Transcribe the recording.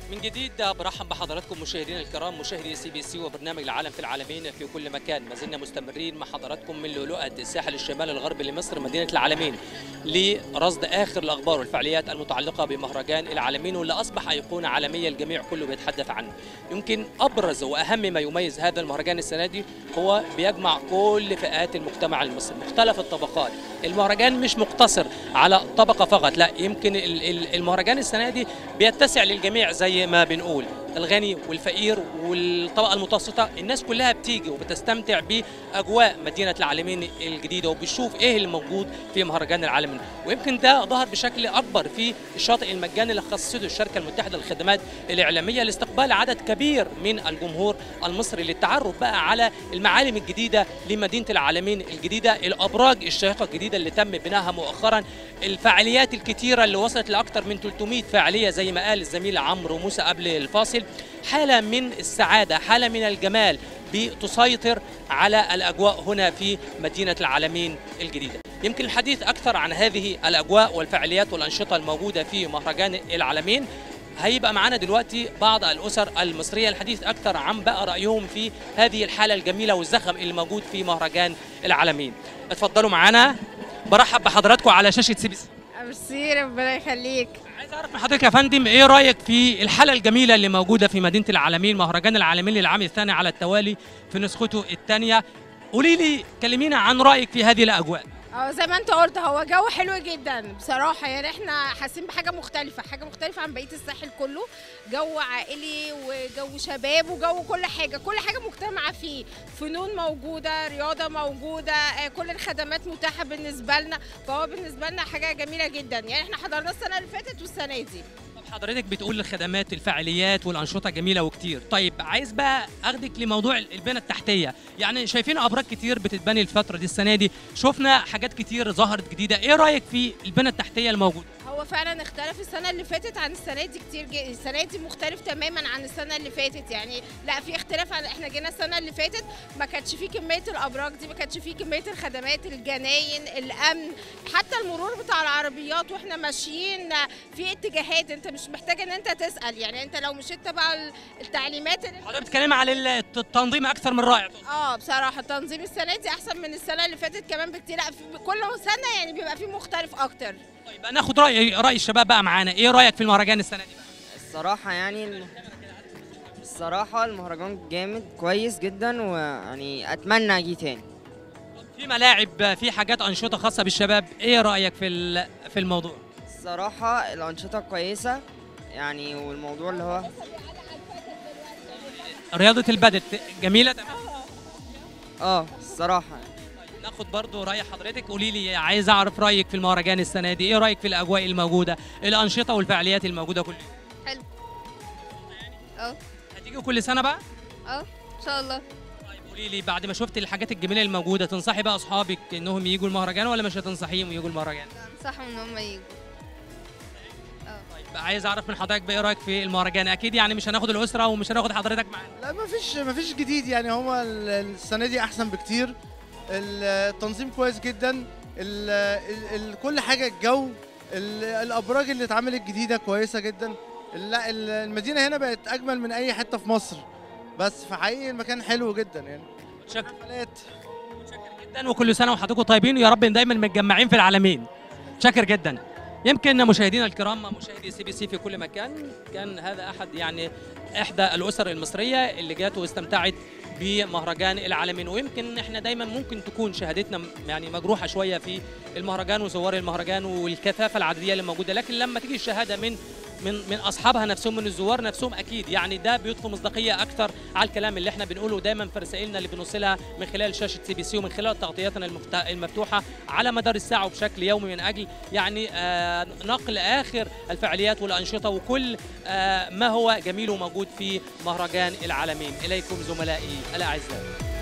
من جديد برحب بحضراتكم مشاهدينا الكرام مشاهدي سي بي سي وبرنامج العالم في العالمين في كل مكان ما زلنا مستمرين مع حضراتكم من لؤلؤه الساحل الشمالي الغربي لمصر مدينه العالمين لرصد اخر الاخبار والفعاليات المتعلقه بمهرجان العالمين واللي اصبح ايقونه عالميه الجميع كله بيتحدث عنه يمكن ابرز واهم ما يميز هذا المهرجان السنه دي هو بيجمع كل فئات المجتمع المصري مختلف الطبقات المهرجان مش مقتصر على طبقه فقط لا يمكن ال- ال- المهرجان السنه دي بيتسع للجميع زي ما بنقول الغني والفقير والطبقه المتوسطه الناس كلها بتيجي وبتستمتع باجواء مدينه العالمين الجديده وبتشوف ايه اللي موجود في مهرجان العالمين ويمكن ده ظهر بشكل اكبر في الشاطئ المجاني اللي خصصته الشركه المتحده للخدمات الاعلاميه لاستقبال عدد كبير من الجمهور المصري للتعرف بقى على المعالم الجديده لمدينه العالمين الجديده الابراج الشاهقه الجديده اللي تم بنائها مؤخرا الفعاليات الكتيره اللي وصلت لاكثر من 300 فعاليه زي ما قال الزميل عمرو موسى قبل الفاصل حاله من السعاده حاله من الجمال بتسيطر على الاجواء هنا في مدينه العالمين الجديده يمكن الحديث اكثر عن هذه الاجواء والفعاليات والانشطه الموجوده في مهرجان العالمين هيبقى معانا دلوقتي بعض الاسر المصريه الحديث اكثر عن بقى رايهم في هذه الحاله الجميله والزخم اللي موجود في مهرجان العالمين اتفضلوا معانا برحب بحضراتكم على شاشه سي بي سي ميرسي ربنا يخليك عايز اعرف من حضرتك يا فندم ايه رايك في الحاله الجميله اللي موجوده في مدينه العالمين مهرجان العالمين للعام الثاني على التوالي في نسخته الثانيه قولي لي كلمينا عن رايك في هذه الاجواء اه زي ما انت قلت هو جو حلو جدا بصراحه يعني احنا حاسين بحاجه مختلفه حاجه مختلفه عن بقيه الساحل كله جو عائلي وجو شباب وجو كل حاجه كل حاجه مجتمعه فيه فنون موجوده رياضه موجوده آه، كل الخدمات متاحه بالنسبه لنا فهو بالنسبه لنا حاجه جميله جدا يعني احنا حضرناه السنه اللي فاتت والسنه دي طب حضرتك بتقول الخدمات الفعاليات والانشطه جميله وكتير طيب عايز بقى اخدك لموضوع البنى التحتيه يعني شايفين ابراج كتير بتتبني الفتره دي السنه دي شفنا حاجات كتير ظهرت جديده ايه رايك في البنى التحتيه الموجوده هو فعلا اختلف السنه اللي فاتت عن السنه دي كتير جي. السنه دي مختلف تماما عن السنه اللي فاتت يعني لا في اختلاف عن احنا جينا السنه اللي فاتت ما كانش فيه كميه الابراج دي ما كانش فيه كميه الخدمات الجناين الامن حتى المرور بتاع العربيات واحنا ماشيين في اتجاهات انت مش محتاج ان انت تسال يعني انت لو مشيت تبع ال- التعليمات اللي حضرتك بتتكلمي على الت- التنظيم اكثر من رائع اه بصراحه تنظيم السنه دي احسن من السنه اللي فاتت كمان بكتير لا في كل سنه يعني بيبقى فيه مختلف اكتر طيب ناخد راي راي الشباب بقى معانا ايه رايك في المهرجان السنه دي بقى الصراحة يعني الم... الصراحة المهرجان جامد كويس جدا ويعني أتمنى أجي تاني في ملاعب في حاجات انشطه خاصه بالشباب ايه رايك في ال- في الموضوع الصراحة الأنشطة كويسة يعني والموضوع اللي هو رياضه البدل جميله تمام اه الصراحة ناخد برضو راي حضرتك قولي لي عايز اعرف رايك في المهرجان السنه دي ايه رايك في الاجواء الموجوده الانشطه والفعاليات الموجوده كل يوم حلو اه هتيجي كل سنه بقى اه ان شاء الله طيب قولي لي بعد ما شفت الحاجات الجميله الموجوده تنصحي بقى اصحابك انهم يجوا المهرجان ولا مش هتنصحيهم يجوا المهرجان انصحهم ان هم يجوا طيب عايز اعرف من حضرتك بقى ايه رايك في المهرجان اكيد يعني مش هناخد الاسره ومش هناخد حضرتك معانا لا ما فيش ما فيش جديد يعني هو ال- السنه دي احسن بكتير ال- التنظيم كويس جدا ال ال ال كل حاجه الجو ال- الابراج اللي اتعملت جديده كويسه جدا لا ال- المدينه هنا بقت اجمل من اي حته في مصر بس فحقيقي المكان حلو جدا يعني متشكر حفلات متشكر جدا وكل سنه وحضراتكم طيبين ويا رب دايما متجمعين في العالمين شاكر جدا يمكن مشاهدينا الكرام مشاهدي سي بي سي في كل مكان كان هذا احد يعني احدى الاسر المصريه اللي جات واستمتعت بمهرجان العالمين ويمكن احنا دايما ممكن تكون شهادتنا يعني مجروحه شويه في المهرجان وزوار المهرجان والكثافه العدديه اللي موجوده لكن لما تيجي الشهاده من من من اصحابها نفسهم من الزوار نفسهم اكيد يعني ده بيضفي مصداقيه اكثر على الكلام اللي احنا بنقوله دايما في رسائلنا اللي بنوصلها من خلال شاشه سي بي سي ومن خلال تغطياتنا المفت- المفتوحه على مدار الساعه وبشكل يومي من اجل يعني آه نقل اخر الفعاليات والانشطه وكل آه ما هو جميل وموجود في مهرجان العالمين اليكم زملائي الاعزاء